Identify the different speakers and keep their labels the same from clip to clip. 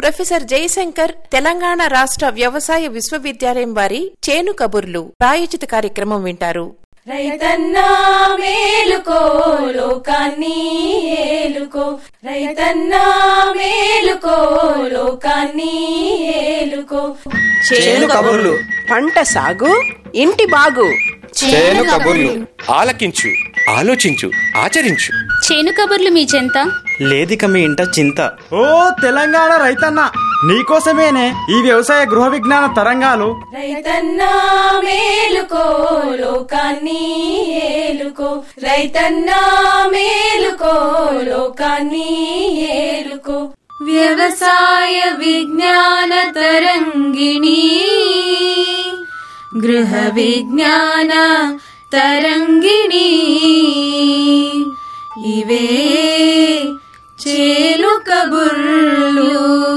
Speaker 1: professor Jayashankar Telangana రాష్ట్ర వ్యవసాయ విశ్వవిద్యాలయం వారి చేను కబుర్లు ప్రాయోజిత కార్యక్రమం వింటారు
Speaker 2: రైతన్నా మేలుకో లోకాన్ని ఏలుకో రైతన్నా మేలుకో లోకాన్ని ఏలుకో
Speaker 3: చేను కబుర్లు
Speaker 4: పంట సాగు ఇంటి బాగు
Speaker 3: చేను కబుర్లు ఆలకించు ఆలోచించు ఆచరించు
Speaker 5: చేను కబుర్లు మీ చెంత
Speaker 6: లేదిక మీ ఇంట చింత
Speaker 7: ఓ తెలంగాణ రైతన్న నీకోసమేనే ఈ వ్యవసాయ గృహ విజ్ఞాన తరంగాలు
Speaker 2: రైతన్నా మేలుకో లోకాన్ని ఏలుకో రైతన్నా మేలుకో లోకాన్ని ఏలుకో వ్యవసాయ విజ్ఞాన తరంగిణి గృహ విజ్ఞాన తరంగిణి ఇవే చేలు కబుర్లు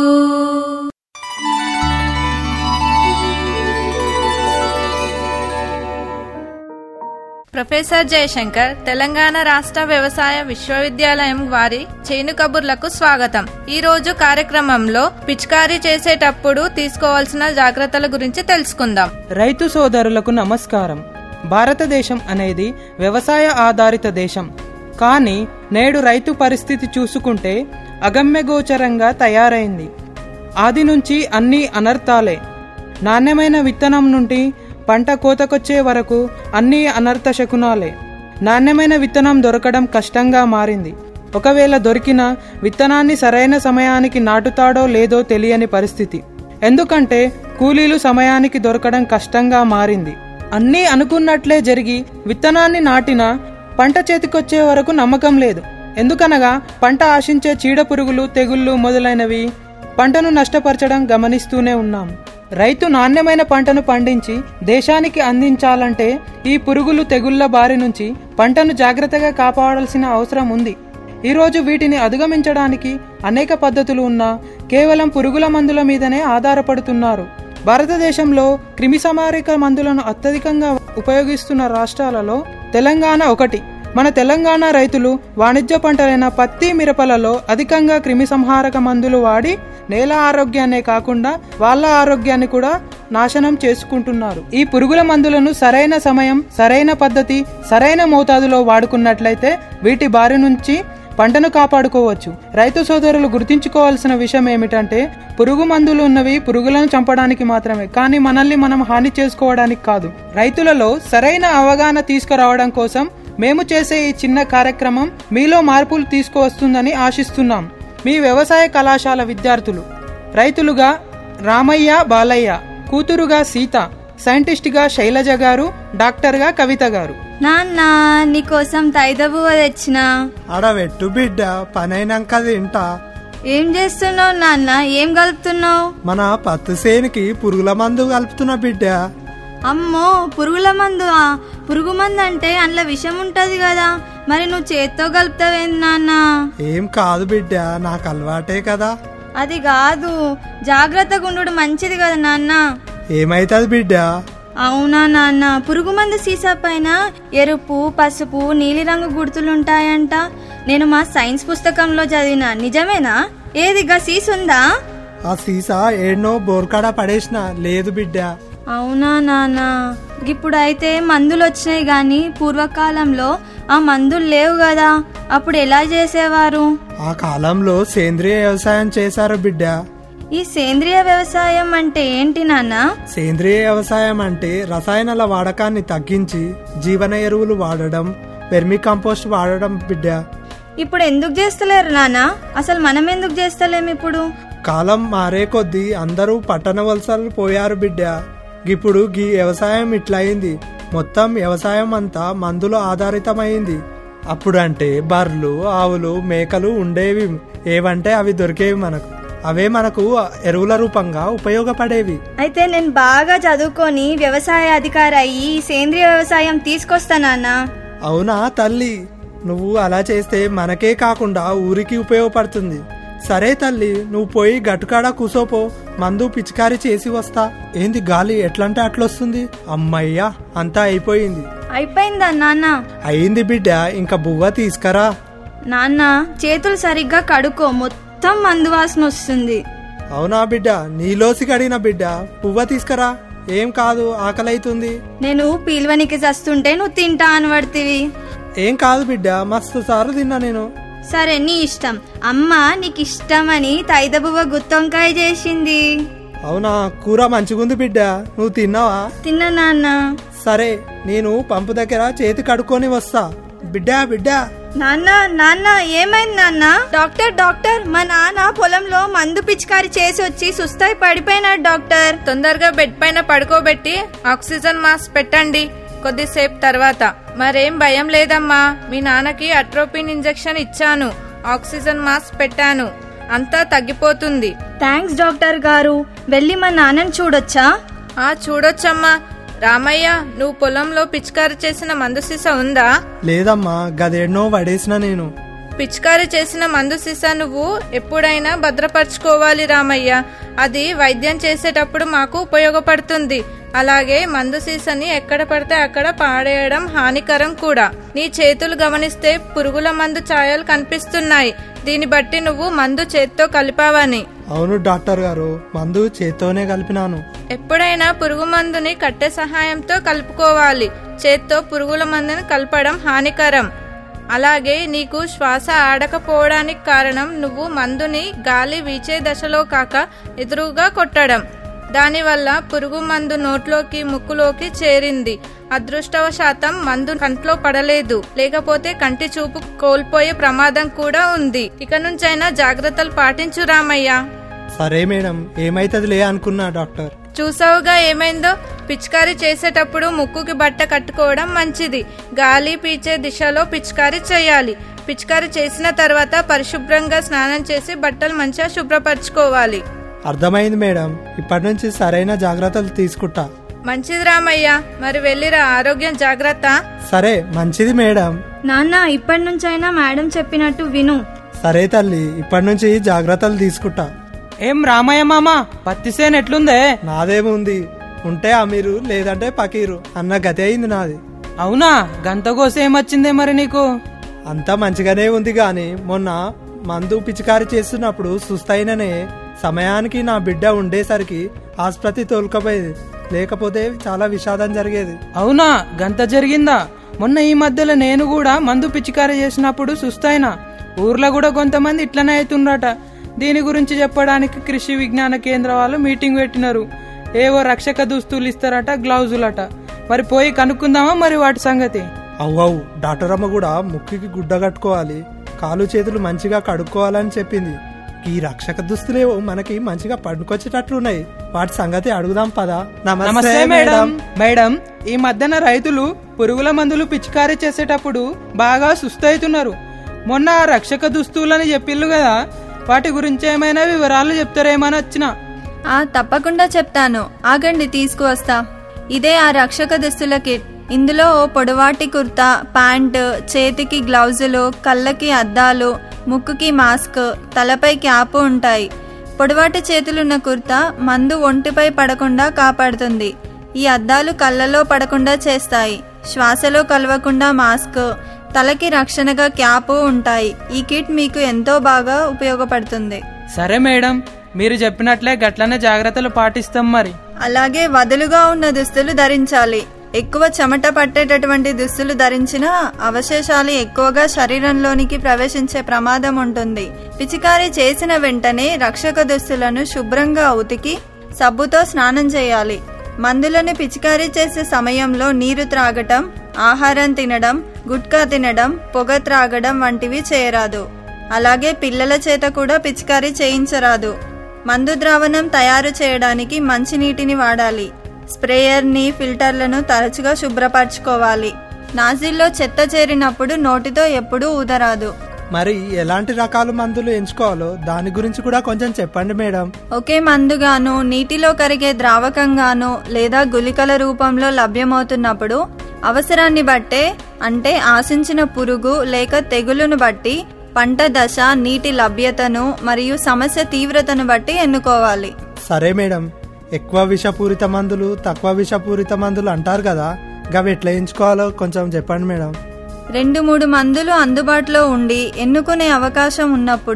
Speaker 8: ప్రొఫెసర్ జయశంకర్ తెలంగాణ రాష్ట్ర వ్యవసాయ విశ్వవిద్యాలయం వారి చేను కబుర్లకు స్వాగతం ఈ రోజు కార్యక్రమంలో పిచికారీ చేసేటప్పుడు తీసుకోవాల్సిన జాగ్రత్తల గురించి తెలుసుకుందాం
Speaker 9: రైతు సోదరులకు నమస్కారం భారతదేశం అనేది వ్యవసాయ ఆధారిత దేశం కానీ నేడు రైతు పరిస్థితి చూసుకుంటే అగమ్యగోచరంగా తయారైంది ఆది నుంచి అన్ని అనర్థాలే నాణ్యమైన విత్తనం నుండి పంట కోతకొచ్చే వరకు అన్ని అనర్థ శకునాలే నాణ్యమైన విత్తనం దొరకడం కష్టంగా మారింది ఒకవేళ దొరికిన విత్తనాన్ని సరైన సమయానికి నాటుతాడో లేదో తెలియని పరిస్థితి ఎందుకంటే కూలీలు సమయానికి దొరకడం కష్టంగా మారింది అన్నీ అనుకున్నట్లే జరిగి విత్తనాన్ని నాటినా పంట చేతికొచ్చే వరకు నమ్మకం లేదు ఎందుకనగా పంట ఆశించే చీడ పురుగులు తెగుళ్ళు మొదలైనవి పంటను నష్టపరచడం గమనిస్తూనే ఉన్నాం రైతు నాణ్యమైన పంటను పండించి దేశానికి అందించాలంటే ఈ పురుగులు తెగుళ్ల బారి నుంచి పంటను జాగ్రత్తగా కాపాడాల్సిన అవసరం ఉంది ఈరోజు వీటిని అధిగమించడానికి అనేక పద్ధతులు ఉన్నా కేవలం పురుగుల మందుల మీదనే ఆధారపడుతున్నారు భారతదేశంలో క్రిమిసంహారక మందులను అత్యధికంగా ఉపయోగిస్తున్న రాష్ట్రాలలో తెలంగాణ ఒకటి మన తెలంగాణ రైతులు వాణిజ్య పంటలైన పత్తి మిరపలలో అధికంగా క్రిమిసంహారక మందులు వాడి నేల ఆరోగ్యాన్నే కాకుండా వాళ్ళ ఆరోగ్యాన్ని కూడా నాశనం చేసుకుంటున్నారు ఈ పురుగుల మందులను సరైన సమయం సరైన పద్ధతి సరైన మోతాదులో వాడుకున్నట్లయితే వీటి బారి నుంచి పంటను కాపాడుకోవచ్చు రైతు సోదరులు గుర్తించుకోవాల్సిన విషయం ఏమిటంటే పురుగు మందులు ఉన్నవి పురుగులను చంపడానికి మాత్రమే కానీ మనల్ని మనం హాని చేసుకోవడానికి కాదు రైతులలో సరైన అవగాహన తీసుకురావడం కోసం మేము చేసే ఈ చిన్న కార్యక్రమం మీలో మార్పులు తీసుకువస్తుందని ఆశిస్తున్నాం మీ వ్యవసాయ కళాశాల విద్యార్థులు రైతులుగా రామయ్య బాలయ్య కూతురుగా సీత సైంటిస్ట్గా శైలజ గారు డాక్టర్గా కవిత గారు
Speaker 10: నాన్న నీకోసం తైదబువ్వ తెచ్చిన
Speaker 11: అడవెట్టు బిడ్డ పనైనాక తింటా
Speaker 10: ఏం చేస్తున్నావు నాన్న ఏం కలుపుతున్నావు
Speaker 11: మన పత్తి సేనుకి పురుగుల మందు కలుపుతున్నా బిడ్డ
Speaker 10: అమ్మో పురుగుల మందు పురుగు మందు అంటే అందులో విషం ఉంటది కదా మరి నువ్వు చేత్తో కలుపుతావేంది నాన్న
Speaker 11: ఏం కాదు బిడ్డ నాకు అలవాటే కదా
Speaker 10: అది కాదు జాగ్రత్తగా ఉండు మంచిది కదా నాన్న
Speaker 11: ఏమైతుంది బిడ్డ
Speaker 10: అవునా నాన్న పురుగు మందు సీసా పైన ఎరుపు పసుపు నీలిరంగు గుర్తులుంటాయంట నేను మా సైన్స్ పుస్తకంలో చదివిన నిజమేనా ఏదిగా సీసుందా
Speaker 11: ఆ సీసా ఏడ్నో బోర్కాడ పడేసిన లేదు బిడ్డ
Speaker 10: అవునా నాన్న ఇప్పుడు అయితే మందులు వచ్చినాయి గాని పూర్వకాలంలో ఆ మందులు లేవు కదా అప్పుడు ఎలా చేసేవారు
Speaker 11: ఆ కాలంలో సేంద్రియ వ్యవసాయం చేశారు బిడ్డ
Speaker 10: ఈ సేంద్రియ వ్యవసాయం అంటే ఏంటి నాన్న
Speaker 11: సేంద్రియ వ్యవసాయం అంటే రసాయనాల వాడకాన్ని తగ్గించి జీవన ఎరువులు వాడడం వెర్మి కంపోస్ట్ వాడడం బిడ్డ
Speaker 10: ఇప్పుడు ఎందుకు చేస్తలేరు నాన్న అసలు మనం ఎందుకు చేస్తలేం ఇప్పుడు
Speaker 11: కాలం మారే కొద్దీ అందరూ పట్టణ వలసలు పోయారు బిడ్డ ఇప్పుడు గీ వ్యవసాయం ఇట్లయింది మొత్తం వ్యవసాయం అంతా మందులు ఆధారితమైంది అప్పుడంటే బర్రెలు ఆవులు మేకలు ఉండేవి ఏవంటే అవి దొరికేవి మనకు అవే మనకు ఎరువుల రూపంగా ఉపయోగపడేవి
Speaker 10: అయితే నేను బాగా చదువుకొని వ్యవసాయ అధికారి అయ్యి ఈ సేంద్రియ వ్యవసాయం తీసుకొస్తానన్నా
Speaker 11: అవునా తల్లి నువ్వు అలా చేస్తే మనకే కాకుండా ఊరికి ఉపయోగపడుతుంది సరే తల్లి నువ్వు పోయి గట్టుకాడ కూసోపో మందు పిచికారి చేసి వస్తా ఏంది గాలి ఎట్లంటే అట్లొస్తుంది అమ్మయ్యా అంతా అయిపోయింది
Speaker 10: అయిపోయిందా నాన్న
Speaker 11: అయింది బిడ్డ ఇంకా బువ్వ తీసుకరా
Speaker 10: నాన్న చేతులు సరిగ్గా కడుకో మొత్తం మందు వాసన వస్తుంది
Speaker 11: అవునా బిడ్డ నీలోసి కడిగిన బిడ్డ పువ్వ తీసుకురా ఏం కాదు ఆకలైతుంది
Speaker 10: నేను పీల్వనికి చస్తుంటే నువ్వు తింటా అని పడితివి
Speaker 11: ఏం కాదు బిడ్డ మస్తు సార్లు తిన్నా నేను
Speaker 10: సరే నీ ఇష్టం అమ్మ నీకు ఇష్టమని తైదబువ్వ గుత్తొంకాయ చేసింది
Speaker 11: అవునా కూర మంచిగుంది బిడ్డ నువ్వు తిన్నావా
Speaker 10: తిన్నా నాన్న
Speaker 11: సరే నేను పంపు దగ్గర చేతి కడుక్కొని వస్తా బిడ్డ బిడ్డ
Speaker 10: నాన్న నాన్న ఏమైంది నాన్న డాక్టర్ డాక్టర్ మా నాన్న పొలంలో మందు పిచికారి చేసి వచ్చి సుస్తాయి పడిపోయినాడు డాక్టర్
Speaker 8: తొందరగా బెడ్ పైన పడుకోబెట్టి ఆక్సిజన్ మాస్క్ పెట్టండి కొద్దిసేపు తర్వాత మరేం భయం లేదమ్మా మీ నాన్నకి అట్రోపిన్ ఇంజెక్షన్ ఇచ్చాను ఆక్సిజన్ మాస్క్ పెట్టాను అంతా తగ్గిపోతుంది
Speaker 10: థ్యాంక్స్ డాక్టర్ గారు వెళ్ళి మా నాన్నని చూడొచ్చా
Speaker 8: ఆ చూడొచ్చమ్మా రామయ్య నువ్వు పొలంలో పిచికారి చేసిన మందు సీసా ఉందా
Speaker 11: లేదమ్మా గదేన్నో పడేసిన నేను
Speaker 8: పిచికారి చేసిన మందు సీసా నువ్వు ఎప్పుడైనా భద్రపరచుకోవాలి రామయ్య అది వైద్యం చేసేటప్పుడు మాకు ఉపయోగపడుతుంది అలాగే మందు సీసాని ఎక్కడ పడితే అక్కడ పాడేయడం హానికరం కూడా నీ చేతులు గమనిస్తే పురుగుల మందు ఛాయలు కనిపిస్తున్నాయి దీన్ని బట్టి నువ్వు మందు చేత్తో కలిపావని
Speaker 11: అవును డాక్టర్ గారు మందు చేత్తోనే కలిపినాను
Speaker 8: ఎప్పుడైనా పురుగు మందుని కట్టె సహాయంతో కలుపుకోవాలి చేత్తో పురుగుల మందుని కలపడం హానికరం అలాగే నీకు శ్వాస ఆడకపోవడానికి కారణం నువ్వు మందుని గాలి వీచే దశలో కాక ఎదురుగా కొట్టడం దానివల్ల పురుగు మందు నోట్లోకి ముక్కులోకి చేరింది అదృష్టవశాతం మందు కంట్లో పడలేదు లేకపోతే కంటి చూపు కోల్పోయే ప్రమాదం కూడా ఉంది ఇక నుంచైనా జాగ్రత్తలు పాటించు రామయ్య
Speaker 11: సరే మేడం ఏమైతుందిలే అనుకున్నా డాక్టర్
Speaker 8: చూసావుగా ఏమైందో పిచికారీ చేసేటప్పుడు ముక్కుకి బట్ట కట్టుకోవడం మంచిది గాలి పీచే దిశలో పిచికారీ చేయాలి పిచికారీ చేసిన తర్వాత పరిశుభ్రంగా స్నానం చేసి బట్టలు మంచిగా శుభ్రపరచుకోవాలి
Speaker 11: అర్థమైంది మేడం ఇప్పటి నుంచి సరైన జాగ్రత్తలు తీసుకుంటా
Speaker 8: మంచిది రామయ్య మరి వెళ్ళిరా ఆరోగ్యం జాగ్రత్త
Speaker 11: సరే మంచిది మేడం
Speaker 10: నాన్న ఇప్పటి నుంచైనా మేడం చెప్పినట్టు విను
Speaker 11: సరే తల్లి ఇప్పటి నుంచి జాగ్రత్తలు తీసుకుంటా
Speaker 9: ఏం రామయ్య మామ పత్తి సేను ఎట్లుందే
Speaker 11: నాదేముంది ఉంటే అమీరు లేదంటే పకీరు అన్న గతి అయింది నాది
Speaker 9: అవునా గంత కోస ఏమొచ్చిందే మరి నీకు
Speaker 11: అంతా మంచిగానే ఉంది గాని మొన్న మందు పిచికారి చేస్తున్నప్పుడు సుస్తైననే సమయానికి నా బిడ్డ ఉండేసరికి ఆసుపత్రి తోలుకపోయేది లేకపోతే చాలా విషాదం జరిగేది
Speaker 9: అవునా గంత జరిగిందా మొన్న ఈ మధ్యలో నేను కూడా మందు పిచికారీ చేసినప్పుడు సుస్తైనా ఊర్లో కూడా కొంతమంది ఇట్లనే అవుతుండట దీని గురించి చెప్పడానికి కృషి విజ్ఞాన కేంద్ర వాళ్ళు మీటింగ్ పెట్టినారు ఏవో రక్షక దుస్తులు ఇస్తారట గ్లౌజులట మరి పోయి కనుక్కుందామా మరి వాటి సంగతి
Speaker 11: అవ్వవు డాక్టర్ అమ్మ కూడా ముక్కుకి గుడ్డ కట్టుకోవాలి కాలు చేతులు మంచిగా కడుక్కోవాలని చెప్పింది ఈ రక్షక దుస్తులేవో మనకి మంచిగా పడుకొచ్చేటట్లున్నాయి వాటి సంగతి అడుగుదాం పదా
Speaker 9: నమస్తే మేడం మేడం ఈ మధ్యన రైతులు పురుగుల మందులు పిచికారీ చేసేటప్పుడు బాగా సుస్తవుతున్నారు మొన్న ఆ రక్షక దుస్తులని చెప్పిల్లు కదా వాటి గురించి ఏమైనా వివరాలు చెప్తారేమని వచ్చిన
Speaker 2: ఆ తప్పకుండా చెప్తాను ఆగండి తీసుకువస్తా ఇదే ఆ రక్షక దుస్తుల కిట్ ఇందులో ఓ పొడవాటి కుర్తా ప్యాంట్ చేతికి గ్లౌజులు కళ్ళకి అద్దాలు ముక్కుకి మాస్క్ తలపై క్యాప్ ఉంటాయి పొడవాటి చేతులున్న కుర్తా మందు ఒంటిపై పడకుండా కాపాడుతుంది ఈ అద్దాలు కళ్ళలో పడకుండా చేస్తాయి శ్వాసలో కలవకుండా మాస్క్ తలకి రక్షణగా క్యాప్ ఉంటాయి ఈ కిట్ మీకు ఎంతో బాగా ఉపయోగపడుతుంది
Speaker 9: సరే మేడం మీరు చెప్పినట్లే గట్లనే జాగ్రత్తలు పాటిస్తాం మరి
Speaker 2: అలాగే వదులుగా ఉన్న దుస్తులు ధరించాలి ఎక్కువ చెమట పట్టేటటువంటి దుస్తులు ధరించిన అవశేషాలు ఎక్కువగా శరీరంలోనికి ప్రవేశించే ప్రమాదం ఉంటుంది పిచికారీ చేసిన వెంటనే రక్షక దుస్తులను శుభ్రంగా ఉతికి సబ్బుతో స్నానం చేయాలి మందులను పిచికారీ చేసే సమయంలో నీరు త్రాగటం ఆహారం తినడం గుట్కా తినడం పొగ త్రాగడం వంటివి చేయరాదు అలాగే పిల్లల చేత కూడా పిచికారీ చేయించరాదు మందు ద్రావణం తయారు చేయడానికి మంచినీటిని వాడాలి స్ప్రేయర్ని ఫిల్టర్లను తరచుగా శుభ్రపరచుకోవాలి నాజిల్లో చెత్త చేరినప్పుడు నోటితో ఎప్పుడూ ఊదరాదు
Speaker 11: మరి ఎలాంటి రకాల మందులు ఎంచుకోవాలో దాని గురించి కూడా కొంచెం చెప్పండి మేడం
Speaker 2: ఒకే మందుగాను నీటిలో కరిగే ద్రావకంగాను లేదా గుళికల రూపంలో లభ్యమవుతున్నప్పుడు అవసరాన్ని బట్టే అంటే ఆశించిన పురుగు లేక తెగులును బట్టి పంట దశ నీటి లభ్యతను మరియు సమస్య తీవ్రతను బట్టి ఎన్నుకోవాలి
Speaker 11: సరే మేడం ఎక్కువ విషపూరిత మందులు తక్కువ విషపూరిత మందులు అంటారు కదా గవి ఎట్లా ఎంచుకోవాలో కొంచెం చెప్పండి మేడం
Speaker 2: రెండు మూడు మందులు అందుబాటులో ఉండి ఎన్నుకునే అవకాశం ఉన్నప్పుడు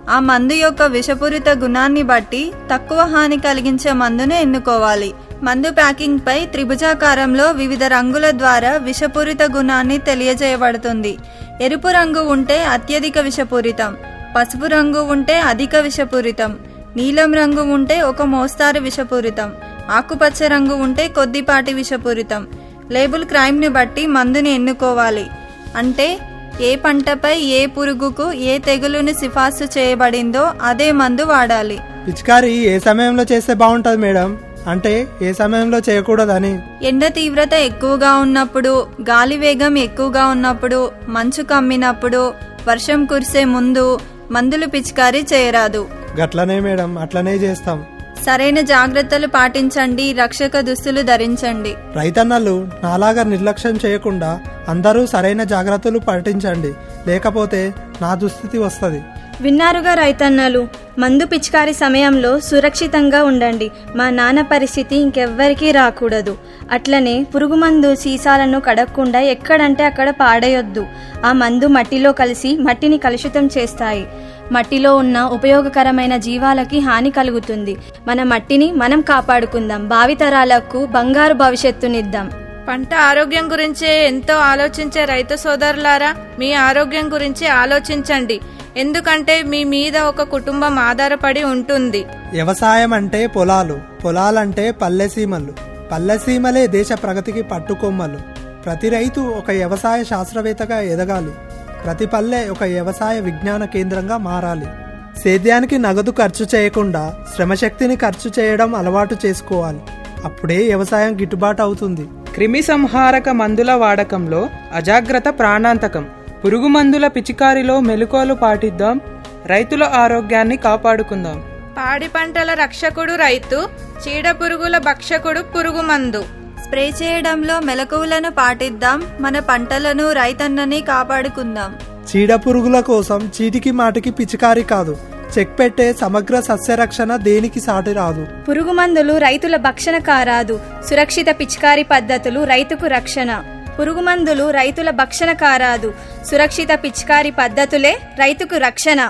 Speaker 2: ఆ మందు యొక్క విషపూరిత గుణాన్ని బట్టి తక్కువ హాని కలిగించే మందును ఎన్నుకోవాలి మందు ప్యాకింగ్ పై త్రిభుజాకారంలో వివిధ రంగుల ద్వారా విషపూరిత గుణాన్ని తెలియజేయబడుతుంది ఎరుపు రంగు ఉంటే అత్యధిక విషపూరితం పసుపు రంగు ఉంటే అధిక విషపూరితం నీలం రంగు ఉంటే ఒక మోస్తారు విషపూరితం ఆకుపచ్చ రంగు ఉంటే కొద్దిపాటి విషపూరితం లేబుల్ క్రైమ్ని బట్టి మందుని ఎన్నుకోవాలి అంటే ఏ పంటపై ఏ పురుగుకు ఏ తెగులుని సిఫార్సు చేయబడిందో అదే మందు వాడాలి
Speaker 11: పిచికారి ఏ సమయంలో చేస్తే బాగుంటది మేడం అంటే ఏ సమయంలో చేయకూడదని
Speaker 2: ఎండ తీవ్రత ఎక్కువగా ఉన్నప్పుడు గాలి వేగం ఎక్కువగా ఉన్నప్పుడు మంచు కమ్మినప్పుడు వర్షం కురిసే ముందు మందులు పిచికారీ చేయరాదు
Speaker 11: గట్లనే మేడం అట్లనే చేస్తాం
Speaker 2: సరైన జాగ్రత్తలు పాటించండి రక్షక దుస్తులు ధరించండి
Speaker 11: రైతన్నలు నాలాగా నిర్లక్ష్యం చేయకుండా అందరూ సరైన జాగ్రత్తలు పాటించండి లేకపోతే నా దుస్థితి వస్తుంది
Speaker 10: విన్నారుగా రైతన్నలు మందు పిచికారి సమయంలో సురక్షితంగా ఉండండి మా నాన్న పరిస్థితి ఇంకెవ్వరికీ రాకూడదు అట్లనే పురుగు మందు సీసాలను కడగకుండా ఎక్కడంటే అక్కడ పాడేయొద్దు ఆ మందు మట్టిలో కలిసి మట్టిని కలుషితం చేస్తాయి మట్టిలో ఉన్న ఉపయోగకరమైన జీవాలకి హాని కలుగుతుంది మన మట్టిని మనం కాపాడుకుందాం భావితరాలకు బంగారు భవిష్యత్తునిద్దాం
Speaker 8: పంట ఆరోగ్యం గురించే ఎంతో ఆలోచించే రైతు సోదరులారా మీ ఆరోగ్యం గురించి ఆలోచించండి ఎందుకంటే మీ మీద ఒక కుటుంబం ఆధారపడి ఉంటుంది
Speaker 11: వ్యవసాయం అంటే పొలాలు పొలాలంటే పల్లెసీమలు పల్లెసీమలే దేశ ప్రగతికి పట్టుకొమ్మలు ప్రతి రైతు ఒక వ్యవసాయ శాస్త్రవేత్తగా ఎదగాలి ప్రతి పల్లె ఒక వ్యవసాయ విజ్ఞాన కేంద్రంగా మారాలి సేద్యానికి నగదు ఖర్చు చేయకుండా శ్రమశక్తిని ఖర్చు చేయడం అలవాటు చేసుకోవాలి అప్పుడే వ్యవసాయం గిట్టుబాటు అవుతుంది
Speaker 9: క్రిమి సంహారక మందుల వాడకంలో అజాగ్రత్త ప్రాణాంతకం పురుగు మందుల పిచికారిలో మెలకువలు పాటిద్దాం రైతుల ఆరోగ్యాన్ని కాపాడుకుందాం
Speaker 8: పాడి పంటల రక్షకుడు రైతు చీడ పురుగుల భక్షకుడు పురుగు మందు
Speaker 2: స్ప్రే చేయడంలో మెలకువలను పాటిద్దాం మన పంటలను రైతన్నని కాపాడుకుందాం
Speaker 11: చీడ పురుగుల కోసం చీటికి మాటికి పిచికారి కాదు చెక్ పెట్టే సమగ్ర సస్యరక్షణ దేనికి సాటి రాదు
Speaker 10: పురుగు మందులు రైతుల భక్షణ కారాదు సురక్షిత పిచికారి పద్ధతులు రైతుకు రక్షణ పురుగు మందులు రైతుల భక్షణ కారాదు సురక్షిత పిచికారి పద్ధతులే రైతుకు రక్షణ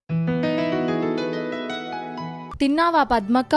Speaker 5: తిన్నావా పద్మక్క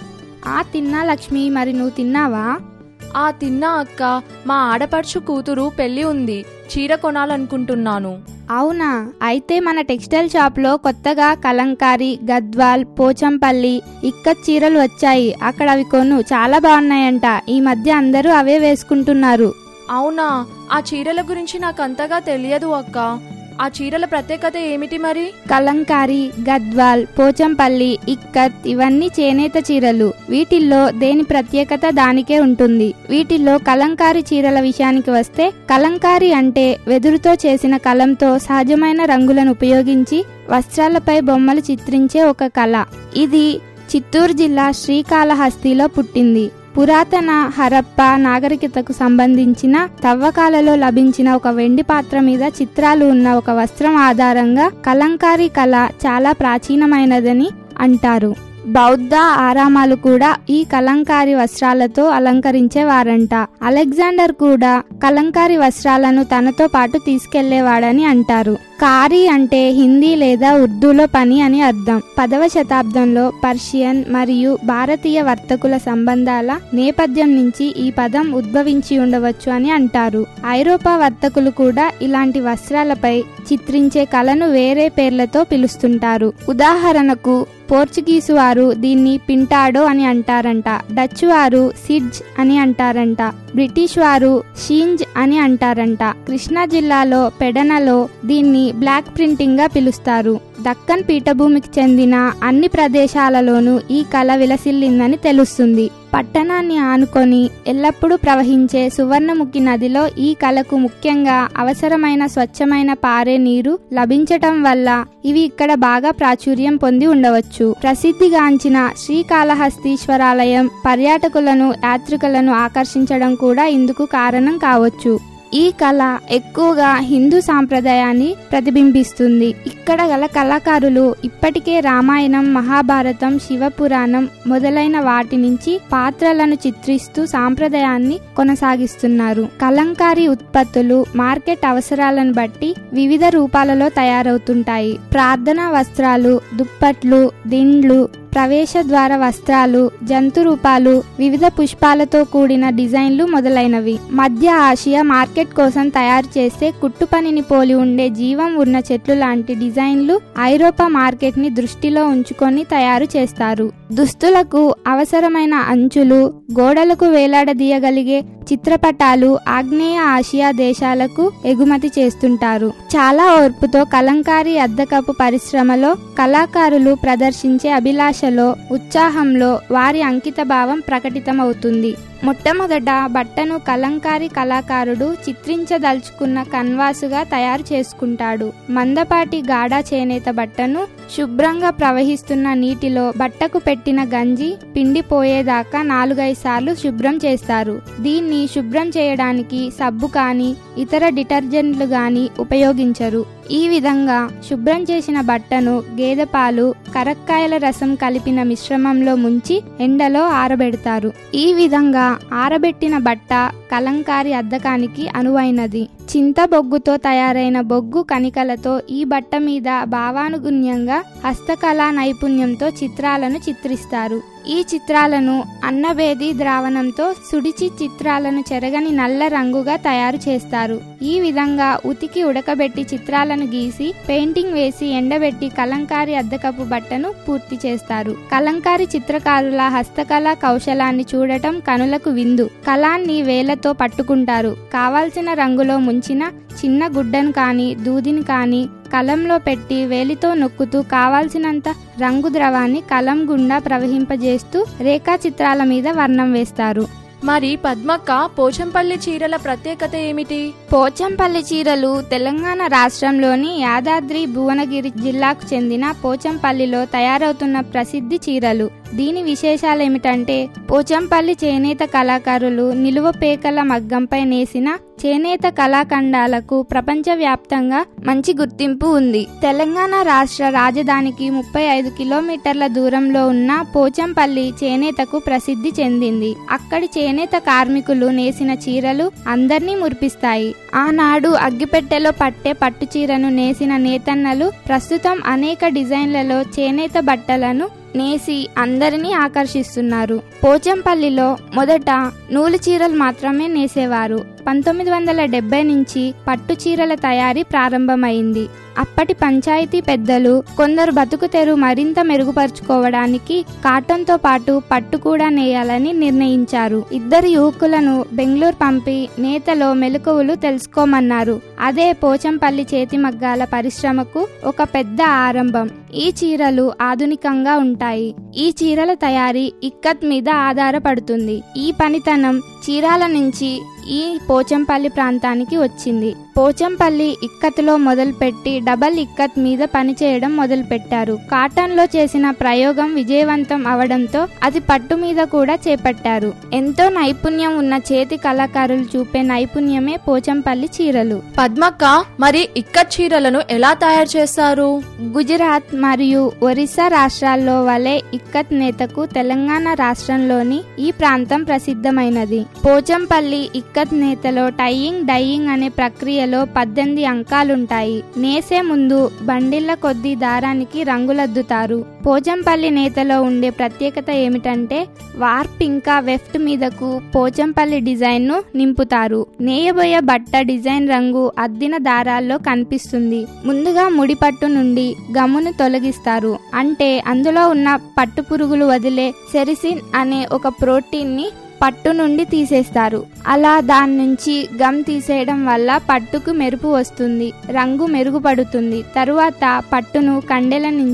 Speaker 12: ఆ తిన్నా లక్ష్మి మరి నువ్వు తిన్నావా
Speaker 5: ఆ తిన్నా అక్క మా ఆడపడుచు కూతురు పెళ్లి ఉంది చీర కొనాలనుకుంటున్నాను
Speaker 12: అవునా అయితే మన టెక్స్టైల్ షాప్లో కొత్తగా కలంకారీ గద్వాల్ పోచంపల్లి ఇక్కత్ చీరలు వచ్చాయి అక్కడ అవి కొను చాలా బాగున్నాయంట ఈ మధ్య అందరూ అవే వేసుకుంటున్నారు
Speaker 5: అవునా ఆ చీరల గురించి నాకు అంతగా తెలియదు అక్క ఆ చీరల ప్రత్యేకత ఏమిటి మరి
Speaker 12: కలంకారీ గద్వాల్ పోచంపల్లి ఇక్కత్ ఇవన్నీ చేనేత చీరలు వీటిల్లో దేని ప్రత్యేకత దానికే ఉంటుంది వీటిల్లో కలంకారీ చీరల విషయానికి వస్తే కలంకారీ అంటే వెదురుతో చేసిన కలంతో సహజమైన రంగులను ఉపయోగించి వస్త్రాలపై బొమ్మలు చిత్రించే ఒక కళ ఇది చిత్తూరు జిల్లా శ్రీకాళహస్తిలో పుట్టింది పురాతన హరప్ప నాగరికతకు సంబంధించిన తవ్వకాలలో లభించిన ఒక వెండి పాత్ర మీద చిత్రాలు ఉన్న ఒక వస్త్రం ఆధారంగా కలంకారీ కళ చాలా ప్రాచీనమైనదని అంటారు బౌద్ధ ఆరామాలు కూడా ఈ కలంకారి వస్త్రాలతో అలంకరించేవారంట అలెగ్జాండర్ కూడా కలంకారి వస్త్రాలను తనతో పాటు తీసుకెళ్లేవాడని అంటారు కారీ అంటే హిందీ లేదా ఉర్దూలో పని అని అర్థం పదవ శతాబ్దంలో పర్షియన్ మరియు భారతీయ వర్తకుల సంబంధాల నేపథ్యం నుంచి ఈ పదం ఉద్భవించి ఉండవచ్చు అని అంటారు ఐరోపా వర్తకులు కూడా ఇలాంటి వస్త్రాలపై చిత్రించే కళను వేరే పేర్లతో పిలుస్తుంటారు ఉదాహరణకు పోర్చుగీసు వారు దీన్ని పింటాడో అని అంటారంట డచ్ వారు సిడ్జ్ అని అంటారంట బ్రిటిష్ వారు షీంజ్ అని అంటారంట కృష్ణా జిల్లాలో పెడనలో దీన్ని బ్లాక్ ప్రింటింగ్ గా పిలుస్తారు దక్కన్ పీఠభూమికి చెందిన అన్ని ప్రదేశాలలోనూ ఈ కళ విలసిల్లిందని తెలుస్తుంది పట్టణాన్ని ఆనుకొని ఎల్లప్పుడూ ప్రవహించే సువర్ణముఖి నదిలో ఈ కళకు ముఖ్యంగా అవసరమైన స్వచ్ఛమైన పారే నీరు లభించటం వల్ల ఇవి ఇక్కడ బాగా ప్రాచుర్యం పొంది ఉండవచ్చు ప్రసిద్ధిగాంచిన శ్రీకాళహస్తీశ్వరాలయం పర్యాటకులను యాత్రికులను ఆకర్షించడం కూడా ఇందుకు కారణం కావచ్చు ఈ కళ ఎక్కువగా హిందూ సాంప్రదాయాన్ని ప్రతిబింబిస్తుంది ఇక్కడ గల కళాకారులు ఇప్పటికే రామాయణం మహాభారతం శివపురాణం మొదలైన వాటి నుంచి పాత్రలను చిత్రిస్తూ సాంప్రదాయాన్ని కొనసాగిస్తున్నారు కలంకారీ ఉత్పత్తులు మార్కెట్ అవసరాలను బట్టి వివిధ రూపాలలో తయారవుతుంటాయి ప్రార్థనా వస్త్రాలు దుప్పట్లు దిండ్లు ప్రవేశ ద్వార వస్త్రాలు జంతు రూపాలు వివిధ పుష్పాలతో కూడిన డిజైన్లు మొదలైనవి మధ్య ఆసియా మార్కెట్ కోసం తయారు చేసే కుట్టు పనిని పోలి ఉండే జీవం ఉన్న చెట్లు లాంటి డిజైన్లు ఐరోపా మార్కెట్ ని దృష్టిలో ఉంచుకొని తయారు చేస్తారు దుస్తులకు అవసరమైన అంచులు గోడలకు వేలాడదీయగలిగే చిత్రపటాలు ఆగ్నేయ ఆసియా దేశాలకు ఎగుమతి చేస్తుంటారు చాలా ఓర్పుతో కలంకారీ అద్దకపు పరిశ్రమలో కళాకారులు ప్రదర్శించే అభిలాషలో ఉత్సాహంలో వారి అంకిత భావం ప్రకటితమవుతుంది మొట్టమొదట బట్టను కలంకారీ కళాకారుడు చిత్రించదలుచుకున్న కన్వాసుగా తయారు చేసుకుంటాడు మందపాటి గాఢ చేనేత బట్టను శుభ్రంగా ప్రవహిస్తున్న నీటిలో బట్టకు పెట్టిన గంజి పిండిపోయేదాకా నాలుగైదు సార్లు శుభ్రం చేస్తారు దీన్ని శుభ్రం చేయడానికి సబ్బు కానీ ఇతర డిటర్జెంట్లు గాని ఉపయోగించరు ఈ విధంగా శుభ్రం చేసిన బట్టను గేదె పాలు కరక్కాయల రసం కలిపిన మిశ్రమంలో ముంచి ఎండలో ఆరబెడతారు ఈ విధంగా ఆరబెట్టిన బట్ట కలంకారి అద్దకానికి అనువైనది చింత బొగ్గుతో తయారైన బొగ్గు కణికలతో ఈ బట్ట మీద భావానుగుణ్యంగా హస్తకళా నైపుణ్యంతో చిత్రాలను చిత్రిస్తారు ఈ చిత్రాలను అన్నభేది ద్రావణంతో సుడిచి చిత్రాలను చెరగని నల్ల రంగుగా తయారు చేస్తారు ఈ విధంగా ఉతికి ఉడకబెట్టి చిత్రాలను గీసి పెయింటింగ్ వేసి ఎండబెట్టి కలంకారి అద్దకపు బట్టను పూర్తి చేస్తారు కలంకారి చిత్రకారుల హస్తకళా కౌశలాన్ని చూడటం కనులకు విందు కళాన్ని వేలతో పట్టుకుంటారు కావాల్సిన రంగులో ముంచిన చిన్న గుడ్డను కానీ దూదిని కానీ కలంలో పెట్టి వేలితో నొక్కుతూ కావాల్సినంత రంగు ద్రవాన్ని కలం గుండా ప్రవహింపజేస్తూ రేఖా చిత్రాల మీద వర్ణం వేస్తారు
Speaker 5: మరి పద్మక్క పోచంపల్లి చీరల ప్రత్యేకత ఏమిటి
Speaker 12: పోచంపల్లి చీరలు తెలంగాణ రాష్ట్రంలోని యాదాద్రి భువనగిరి జిల్లాకు చెందిన పోచంపల్లిలో తయారవుతున్న ప్రసిద్ధి చీరలు దీని విశేషాలేమిటంటే పోచంపల్లి చేనేత కళాకారులు నిలువ పేకల మగ్గంపై నేసిన చేనేత కళాఖండాలకు ప్రపంచవ్యాప్తంగా మంచి గుర్తింపు ఉంది తెలంగాణ రాష్ట్ర రాజధానికి ముప్పై ఐదు కిలోమీటర్ల దూరంలో ఉన్న పోచంపల్లి చేనేతకు ప్రసిద్ధి చెందింది అక్కడి చేనేత కార్మికులు నేసిన చీరలు అందర్నీ మురిపిస్తాయి ఆనాడు అగ్గిపెట్టెలో పట్టే పట్టు చీరను నేసిన నేతన్నలు ప్రస్తుతం అనేక డిజైన్లలో చేనేత బట్టలను నేసి అందరినీ ఆకర్షిస్తున్నారు పోచంపల్లిలో మొదట నూలు చీరలు మాత్రమే నేసేవారు పంతొమ్మిది వందల డెబ్బై నుంచి పట్టు చీరల తయారీ ప్రారంభమైంది అప్పటి పంచాయతీ పెద్దలు కొందరు బతుకు తెరు మరింత మెరుగుపరుచుకోవడానికి కాటన్తో పాటు పట్టు కూడా నేయాలని నిర్ణయించారు ఇద్దరు యువకులను బెంగళూరు పంపి నేతలో మెలకువలు తెలుసుకోమన్నారు అదే పోచంపల్లి చేతి మగ్గాల పరిశ్రమకు ఒక పెద్ద ఆరంభం ఈ చీరలు ఆధునికంగా ఉంటాయి ఈ చీరల తయారీ ఇక్కత్ మీద ఆధారపడుతుంది ఈ పనితనం చీరాల నుంచి ఈ పోచంపల్లి ప్రాంతానికి వచ్చింది పోచంపల్లి ఇక్కత్లో మొదలుపెట్టి డబల్ ఇక్కత్ మీద పనిచేయడం మొదలుపెట్టారు కాటన్ లో చేసిన ప్రయోగం విజయవంతం అవడంతో అది పట్టు మీద కూడా చేపట్టారు ఎంతో నైపుణ్యం ఉన్న చేతి కళాకారులు చూపే నైపుణ్యమే పోచంపల్లి చీరలు
Speaker 5: పద్మక్క మరి ఇక్కత్ చీరలను ఎలా తయారు చేస్తారు
Speaker 12: గుజరాత్ మరియు ఒరిస్సా రాష్ట్రాల్లో వలె ఇక్కత్ నేతకు తెలంగాణ రాష్ట్రంలోని ఈ ప్రాంతం ప్రసిద్ధమైనది పోచంపల్లి ఇక్కత్ నేతలో టైయింగ్ డైయింగ్ అనే ప్రక్రియలో పద్దెనిమిది అంకాలుంటాయి నేసే ముందు బండిళ్ల కొద్ది దారానికి రంగులద్దుతారు పోచంపల్లి నేతలో ఉండే ప్రత్యేకత ఏమిటంటే వార్ప్ ఇంకా వెఫ్ట్ మీదకు పోచంపల్లి డిజైన్ ను నింపుతారు నేయబోయే బట్ట డిజైన్ రంగు అద్దిన దారాల్లో కనిపిస్తుంది ముందుగా ముడిపట్టు నుండి గమ్మును తొలగిస్తారు అంటే అందులో ఉన్న పట్టు పురుగులు వదిలే సెరిసిన్ అనే ఒక ప్రోటీన్ ని పట్టు నుండి తీసేస్తారు అలా దాని నుంచి గమ్ తీసేయడం వల్ల పట్టుకు మెరుపు వస్తుంది రంగు మెరుగుపడుతుంది తరువాత పట్టును కండెల నుంచి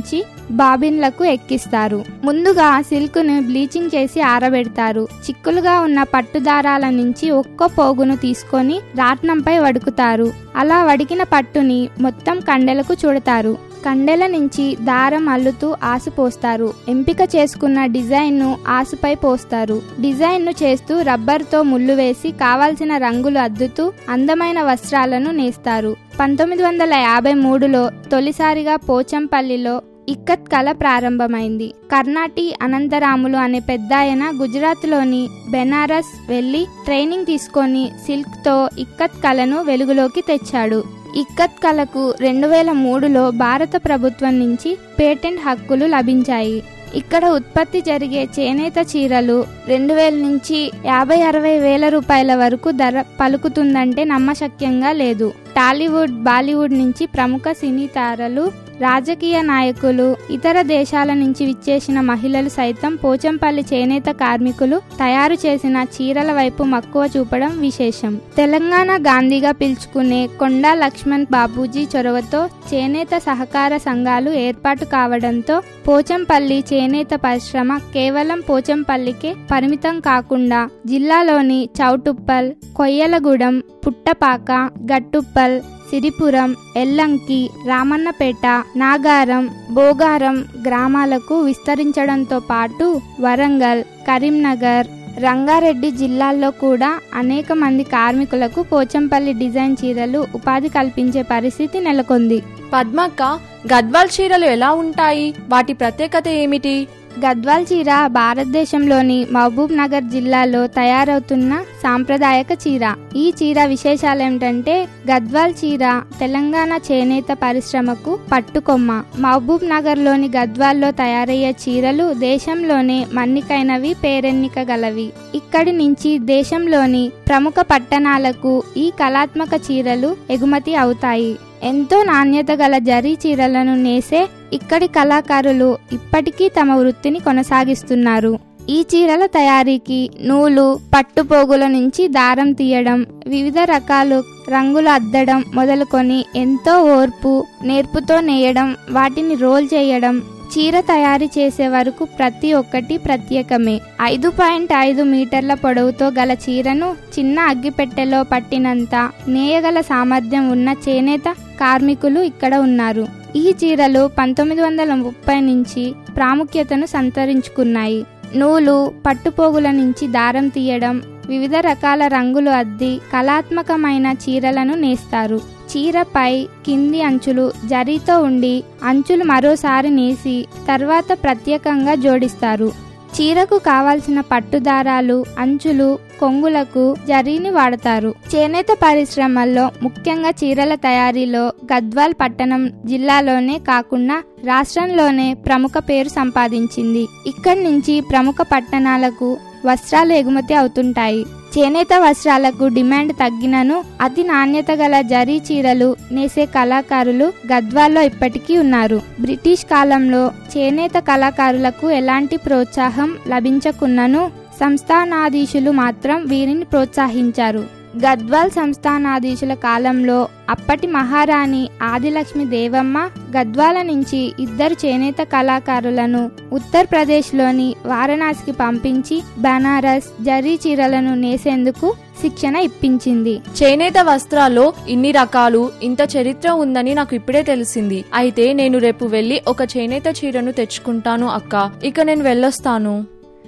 Speaker 12: బాబిన్లకు ఎక్కిస్తారు ముందుగా సిల్క్ ను బ్లీచింగ్ చేసి ఆరబెడతారు చిక్కులుగా ఉన్న పట్టు దారాల నుంచి ఒక్కో పోగును తీసుకొని రాట్నంపై వడుకుతారు అలా వడికిన పట్టుని మొత్తం కండెలకు చుడతారు కండెల నుంచి దారం అల్లుతూ ఆసు పోస్తారు ఎంపిక చేసుకున్న డిజైన్ ను ఆసుపై పోస్తారు డిజైన్ ను చేస్తూ రబ్బర్తో ముళ్ళు వేసి కావాల్సిన రంగులు అద్దుతూ అందమైన వస్త్రాలను నేస్తారు పంతొమ్మిది వందల యాభై మూడులో తొలిసారిగా పోచంపల్లిలో ఇక్కత్ కళ ప్రారంభమైంది కర్ణాటి అనంతరాములు అనే పెద్దాయన గుజరాత్లోని బెనారస్ వెళ్లి ట్రైనింగ్ తీసుకొని సిల్క్తో ఇక్కత్ కళను వెలుగులోకి తెచ్చాడు ఇక్కత్ కళకు రెండు వేల మూడులో భారత ప్రభుత్వం నుంచి పేటెంట్ హక్కులు లభించాయి ఇక్కడ ఉత్పత్తి జరిగే చేనేత చీరలు రెండు వేల నుంచి యాభై అరవై వేల రూపాయల వరకు ధర పలుకుతుందంటే నమ్మశక్యంగా లేదు టాలీవుడ్ బాలీవుడ్ నుంచి ప్రముఖ సినీ తారలు రాజకీయ నాయకులు ఇతర దేశాల నుంచి విచ్చేసిన మహిళలు సైతం పోచంపల్లి చేనేత కార్మికులు తయారు చేసిన చీరల వైపు మక్కువ చూపడం విశేషం తెలంగాణ గాంధీగా పిలుచుకునే కొండా లక్ష్మణ్ బాబూజీ చొరవతో చేనేత సహకార సంఘాలు ఏర్పాటు కావడంతో పోచంపల్లి చేనేత పరిశ్రమ కేవలం పోచంపల్లికే పరిమితం కాకుండా జిల్లాలోని చౌటుప్పల్ కొయ్యలగూడెం పుట్టపాక గట్టుప్పల్ సిరిపురం ఎల్లంకి రామన్నపేట నాగారం బోగారం గ్రామాలకు విస్తరించడంతో పాటు వరంగల్ కరీంనగర్ రంగారెడ్డి జిల్లాల్లో కూడా అనేక మంది కార్మికులకు పోచంపల్లి డిజైన్ చీరలు ఉపాధి కల్పించే పరిస్థితి నెలకొంది
Speaker 5: పద్మక్క గద్వాల్ చీరలు ఎలా ఉంటాయి వాటి ప్రత్యేకత ఏమిటి
Speaker 12: గద్వాల్ చీర భారతదేశంలోని మహబూబ్ నగర్ జిల్లాలో తయారవుతున్న సాంప్రదాయక చీర ఈ చీర విశేషాలు ఏమిటంటే గద్వాల్ చీర తెలంగాణ చేనేత పరిశ్రమకు పట్టుకొమ్మ మహబూబ్ నగర్ లోని గద్వాల్లో తయారయ్యే చీరలు దేశంలోనే మన్నికైనవి పేరెన్నిక గలవి ఇక్కడి నుంచి దేశంలోని ప్రముఖ పట్టణాలకు ఈ కళాత్మక చీరలు ఎగుమతి అవుతాయి ఎంతో నాణ్యత గల జరీ చీరలను నేసే ఇక్కడి కళాకారులు ఇప్పటికీ తమ వృత్తిని కొనసాగిస్తున్నారు ఈ చీరల తయారీకి నూలు పట్టుపోగుల నుంచి దారం తీయడం వివిధ రకాలు రంగులు అద్దడం మొదలుకొని ఎంతో ఓర్పు నేర్పుతో నేయడం వాటిని రోల్ చేయడం చీర తయారు చేసే వరకు ప్రతి ఒక్కటి ప్రత్యేకమే ఐదు పాయింట్ ఐదు మీటర్ల పొడవుతో గల చీరను చిన్న అగ్గిపెట్టెలో పట్టినంత నేయగల సామర్థ్యం ఉన్న చేనేత కార్మికులు ఇక్కడ ఉన్నారు ఈ చీరలు పంతొమ్మిది వందల ముప్పై నుంచి ప్రాముఖ్యతను సంతరించుకున్నాయి నూలు పట్టుపోగుల నుంచి దారం తీయడం వివిధ రకాల రంగులు అద్ది కళాత్మకమైన చీరలను నేస్తారు చీరపై కింది అంచులు జరీతో ఉండి అంచులు మరోసారి నేసి తర్వాత ప్రత్యేకంగా జోడిస్తారు చీరకు కావాల్సిన పట్టుదారాలు అంచులు కొంగులకు జరీని వాడతారు చేనేత పరిశ్రమల్లో ముఖ్యంగా చీరల తయారీలో గద్వాల్ పట్టణం జిల్లాలోనే కాకుండా రాష్ట్రంలోనే ప్రముఖ పేరు సంపాదించింది ఇక్కడి నుంచి ప్రముఖ పట్టణాలకు వస్త్రాలు ఎగుమతి అవుతుంటాయి చేనేత వస్త్రాలకు డిమాండ్ తగ్గినను అతి నాణ్యత గల జరీ చీరలు నేసే కళాకారులు గద్వాల్లో ఇప్పటికీ ఉన్నారు బ్రిటిష్ కాలంలో చేనేత కళాకారులకు ఎలాంటి ప్రోత్సాహం లభించకున్నను సంస్థానాధీశులు మాత్రం వీరిని ప్రోత్సహించారు గద్వాల్ సంస్థానాధీశుల కాలంలో అప్పటి మహారాణి ఆదిలక్ష్మి దేవమ్మ గద్వాల నుంచి ఇద్దరు చేనేత కళాకారులను ఉత్తరప్రదేశ్లోని వారణాసికి పంపించి బనారస్ జరీ చీరలను నేసేందుకు శిక్షణ ఇప్పించింది
Speaker 5: చేనేత వస్త్రాల్లో ఇన్ని రకాలు ఇంత చరిత్ర ఉందని నాకు ఇప్పుడే తెలిసింది అయితే నేను రేపు వెళ్ళి ఒక చేనేత చీరను తెచ్చుకుంటాను అక్క ఇక నేను వెళ్ళొస్తాను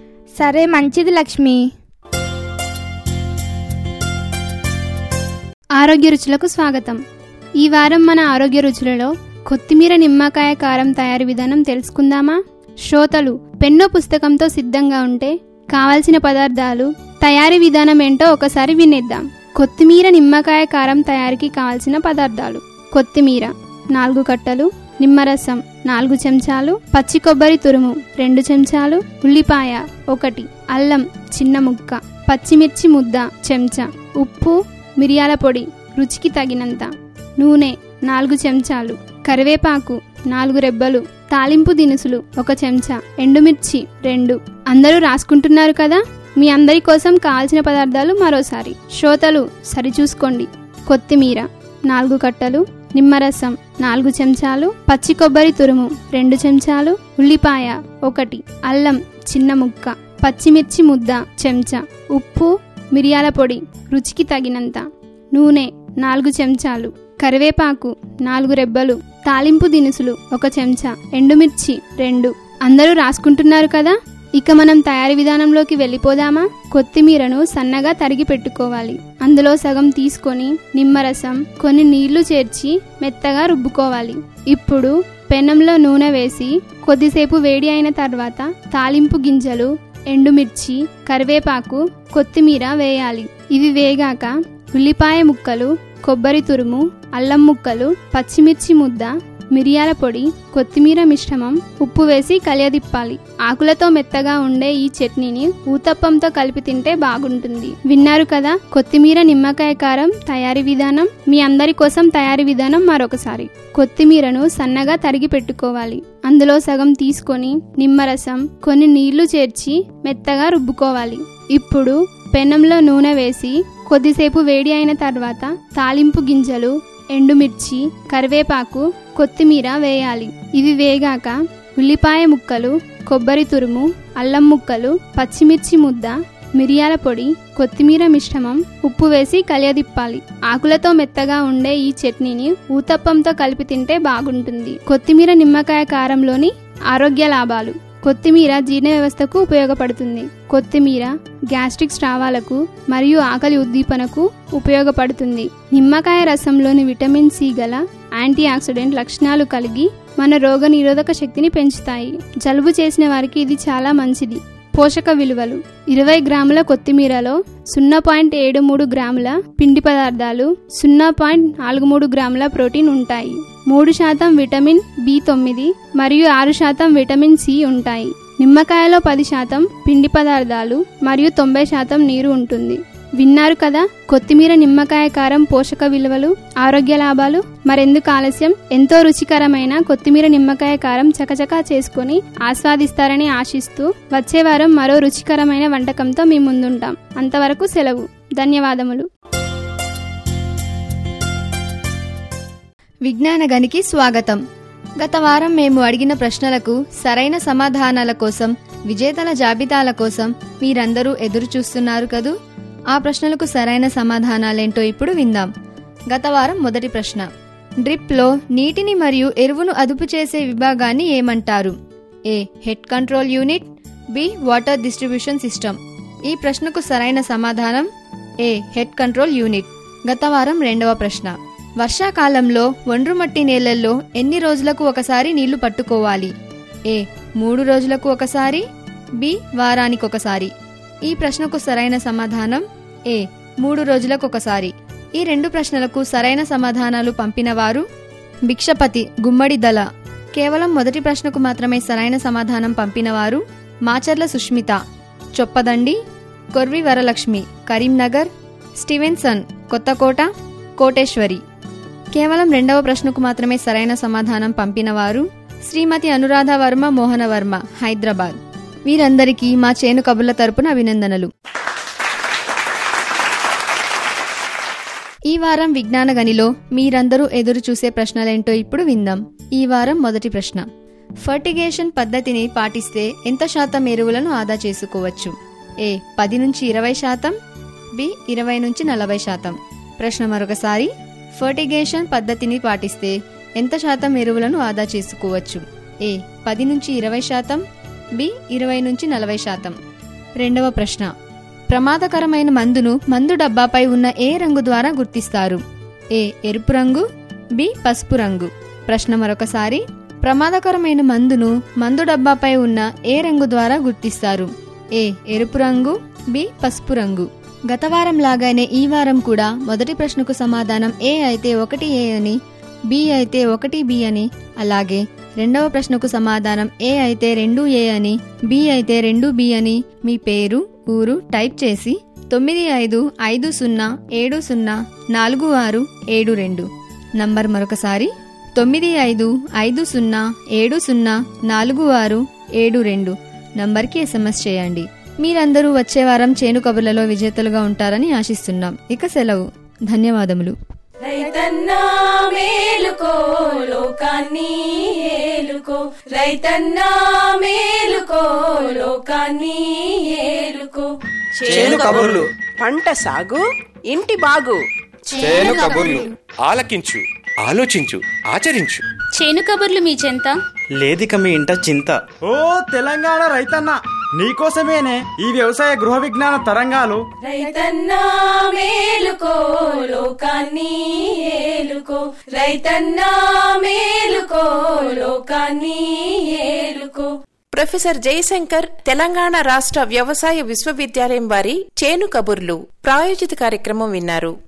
Speaker 12: సరే మంచిది లక్ష్మి
Speaker 13: ఆరోగ్య రుచులకు స్వాగతం ఈ వారం మన ఆరోగ్య రుచులలో కొత్తిమీర నిమ్మకాయ కారం తయారీ విధానం తెలుసుకుందామా శ్రోతలు పెన్నో పుస్తకంతో సిద్ధంగా ఉంటే కావలసిన పదార్థాలు తయారీ విధానం ఏంటో ఒకసారి వినేద్దాం కొత్తిమీర నిమ్మకాయ కారం తయారీకి కావలసిన పదార్థాలు కొత్తిమీర నాలుగు కట్టలు నిమ్మరసం నాలుగు చెంచాలు పచ్చి కొబ్బరి తురుము రెండు చెంచాలు ఉల్లిపాయ ఒకటి అల్లం చిన్న ముక్క పచ్చిమిర్చి ముద్ద చెంచా ఉప్పు మిరియాల పొడి రుచికి తగినంత నూనె నాలుగు చెంచాలు కరివేపాకు నాలుగు రెబ్బలు తాలింపు దినుసులు ఒక చెంచా ఎండుమిర్చి రెండు అందరూ రాసుకుంటున్నారు కదా మీ అందరి కోసం కావాల్సిన పదార్థాలు మరోసారి శ్రోతలు సరిచూసుకోండి కొత్తిమీర నాలుగు కట్టలు నిమ్మరసం నాలుగు చెంచాలు పచ్చి కొబ్బరి తురుము రెండు చెంచాలు ఉల్లిపాయ ఒకటి అల్లం చిన్న ముక్క పచ్చిమిర్చి ముద్ద చెంచా ఉప్పు మిరియాల పొడి రుచికి తగినంత నూనె నాలుగు చెంచాలు కరివేపాకు నాలుగు రెబ్బలు తాలింపు దినుసులు ఒక చెంచా ఎండుమిర్చి రెండు అందరూ రాసుకుంటున్నారు కదా ఇక మనం తయారీ విధానంలోకి వెళ్ళిపోదామా కొత్తిమీరను సన్నగా తరిగి పెట్టుకోవాలి అందులో సగం తీసుకొని నిమ్మరసం కొన్ని నీళ్లు చేర్చి మెత్తగా రుబ్బుకోవాలి ఇప్పుడు పెనంలో నూనె వేసి కొద్దిసేపు వేడి అయిన తర్వాత తాలింపు గింజలు ఎండుమిర్చి కరివేపాకు కొత్తిమీర వేయాలి ఇవి వేగాక ఉల్లిపాయ ముక్కలు కొబ్బరి తురుము అల్లం ముక్కలు పచ్చిమిర్చి ముద్ద మిరియాల పొడి కొత్తిమీర మిశ్రమం ఉప్పు వేసి కలియదిప్పాలి ఆకులతో మెత్తగా ఉండే ఈ చట్నీని ఊతప్పంతో కలిపి తింటే బాగుంటుంది విన్నారు కదా కొత్తిమీర నిమ్మకాయ కారం తయారీ విధానం మీ అందరి కోసం తయారీ విధానం మరొకసారి కొత్తిమీరను సన్నగా తరిగి పెట్టుకోవాలి అందులో సగం తీసుకొని నిమ్మరసం కొన్ని నీళ్లు చేర్చి మెత్తగా రుబ్బుకోవాలి ఇప్పుడు పెనంలో నూనె వేసి కొద్దిసేపు వేడి అయిన తర్వాత తాలింపు గింజలు ఎండుమిర్చి కరివేపాకు కొత్తిమీర వేయాలి ఇవి వేగాక ఉల్లిపాయ ముక్కలు కొబ్బరి తురుము అల్లం ముక్కలు పచ్చిమిర్చి ముద్ద మిరియాల పొడి కొత్తిమీర మిశ్రమం ఉప్పు వేసి కలియదిప్పాలి ఆకులతో మెత్తగా ఉండే ఈ చట్నీని ఊతప్పంతో కలిపి తింటే బాగుంటుంది కొత్తిమీర నిమ్మకాయ కారంలోని ఆరోగ్య లాభాలు కొత్తిమీర జీర్ణ వ్యవస్థకు ఉపయోగపడుతుంది కొత్తిమీర గ్యాస్ట్రిక్ స్రావాలకు మరియు ఆకలి ఉద్దీపనకు ఉపయోగపడుతుంది నిమ్మకాయ రసంలోని విటమిన్ సి గల యాంటీ ఆక్సిడెంట్ లక్షణాలు కలిగి మన రోగ నిరోధక శక్తిని పెంచుతాయి జలుబు చేసిన వారికి ఇది చాలా మంచిది పోషక విలువలు ఇరవై గ్రాముల కొత్తిమీరలో సున్నా పాయింట్ ఏడు మూడు గ్రాముల పిండి పదార్థాలు సున్నా పాయింట్ నాలుగు మూడు గ్రాముల ప్రోటీన్ ఉంటాయి మూడు శాతం విటమిన్ బి తొమ్మిది మరియు ఆరు శాతం విటమిన్ సి ఉంటాయి నిమ్మకాయలో పది శాతం పిండి పదార్థాలు మరియు తొంభై శాతం నీరు ఉంటుంది విన్నారు కదా కొత్తిమీర నిమ్మకాయ కారం పోషక విలువలు ఆరోగ్య లాభాలు మరెందుకు ఆలస్యం ఎంతో రుచికరమైన కొత్తిమీర నిమ్మకాయ కారం చకచకా చేసుకొని ఆస్వాదిస్తారని ఆశిస్తూ వచ్చే వారం మరో రుచికరమైన వంటకంతో మీ ముందుంటాం అంతవరకు సెలవు ధన్యవాదములు
Speaker 14: విజ్ఞాన గనికి స్వాగతం గత వారం మేము అడిగిన ప్రశ్నలకు సరైన సమాధానాల కోసం విజేతల జాబితాల కోసం మీరందరూ ఎదురు చూస్తున్నారు కదూ ఆ ప్రశ్నలకు సరైన సమాధానాలేంటో ఇప్పుడు విందాం గత వారం మొదటి ప్రశ్న డ్రిప్లో నీటిని మరియు ఎరువును అదుపు చేసే విభాగాన్ని ఏమంటారు A head control unit B water distribution system ఈ ప్రశ్నకు సరైన సమాధానం ఏ హెడ్ కంట్రోల్ యూనిట్ గత వారం రెండవ ప్రశ్న వర్షాకాలంలో ఒండ్రుమట్టి నేలల్లో ఎన్ని రోజులకు ఒకసారి నీళ్లు పట్టుకోవాలి ఏ మూడు రోజులకు ఒకసారి బి వారానికి ఒకసారి ఈ ప్రశ్నకు సరైన సమాధానం ఏ మూడు రోజులకు ఒకసారి ఈ రెండు ప్రశ్నలకు సరైన సమాధానాలు పంపిన వారు భిక్షపతి గుమ్మడి దళ కేవలం మొదటి ప్రశ్నకు మాత్రమే సరైన సమాధానం పంపినవారు మాచర్ల సుష్మిత చొప్పదండి కొర్వి వరలక్ష్మి కరీంనగర్ స్టీవెన్సన్ కొత్తకోట కోటేశ్వరి కేవలం రెండవ ప్రశ్నకు మాత్రమే సరైన సమాధానం పంపినవారు శ్రీమతి అనురాధ వర్మ మోహన వర్మ హైదరాబాద్ వీరందరికీ మా చేను కబుర్ల తరపున అభినందనలు ఈ వారం విజ్ఞాన గనిలో మీరందరూ ఎదురు చూసే ప్రశ్నలేంటో ఇప్పుడు విందాం ఈ వారం మొదటి ప్రశ్న ఫర్టిగేషన్ పద్ధతిని పాటిస్తే ఎంత శాతం ఎరువులను ఆదా చేసుకోవచ్చు ఏ పది నుంచి ఇరవై శాతం బి ఇరవై నుంచి నలభై శాతం ప్రశ్న మరొకసారి ఫర్టిగేషన్ పద్ధతిని పాటిస్తే ఎంత శాతం ఎరువులను ఆదా చేసుకోవచ్చు ఏ పది నుంచి ఇరవై శాతం బి ఇరవై నుంచి నలభై శాతం రెండవ ప్రశ్న ప్రమాదకరమైన మందును మందు డబ్బాపై ఉన్న ఏ రంగు ద్వారా గుర్తిస్తారు ఏ ఎరుపు రంగు బి పసుపు రంగు ప్రశ్న మరొకసారి ప్రమాదకరమైన మందును మందు డబ్బాపై ఉన్న ఏ రంగు ద్వారా గుర్తిస్తారు ఏ ఎరుపు రంగు బి పసుపు రంగు గత వారం లాగానే ఈ వారం కూడా మొదటి ప్రశ్నకు సమాధానం ఏ అయితే ఒకటి ఏ అని బి అయితే ఒకటి బి అని అలాగే రెండవ ప్రశ్నకు సమాధానం ఏ అయితే రెండు ఏ అని బి అయితే రెండు బి అని మీ పేరు ఊరు టైప్ చేసి తొమ్మిది ఐదు ఐదు సున్నా ఏడు సున్నా నాలుగు ఆరు ఏడు రెండు నంబర్ మరొకసారి తొమ్మిది ఐదు ఐదు సున్నా ఏడు సున్నా నాలుగు ఆరు ఏడు రెండు నంబర్కి ఎస్ఎంఎస్ చేయండి మీరందరూ వచ్చే వారం చేను కబుర్లలో విజేతలుగా ఉంటారని ఆశిస్తున్నాం ఇక సెలవు ధన్యవాదములు
Speaker 15: రైతన్న రైతన్నా మేలుకో లోకాన్ని ఏలుకో రైతన్నా మేలుకో లోకాన్ని ఏలుకో
Speaker 3: చేను కబుర్లు
Speaker 4: పంట సాగు ఇంటి బాగు
Speaker 3: చేను కబుర్లు ఆలకించు ఆలోచించు ఆచరించు
Speaker 16: చేను కబుర్లు మీ చెంత
Speaker 6: లేదిక మీ ఇంట చింత
Speaker 7: ఓ తెలంగాణ రైతన్న నీకోసమేనే ఈ వ్యవసాయ గృహ విజ్ఞాన తరంగాలు
Speaker 15: రైతన్నా మేలుకో లోకాన్ని ఏలుకో రైతన్నా మేలుకో లోకాన్ని ఏలుకో
Speaker 1: ప్రొఫెసర్ జయశంకర్ తెలంగాణ రాష్ట్ర వ్యవసాయ విశ్వవిద్యాలయం వారి చేను కబుర్లు ప్రాయోజిత కార్యక్రమం విన్నారు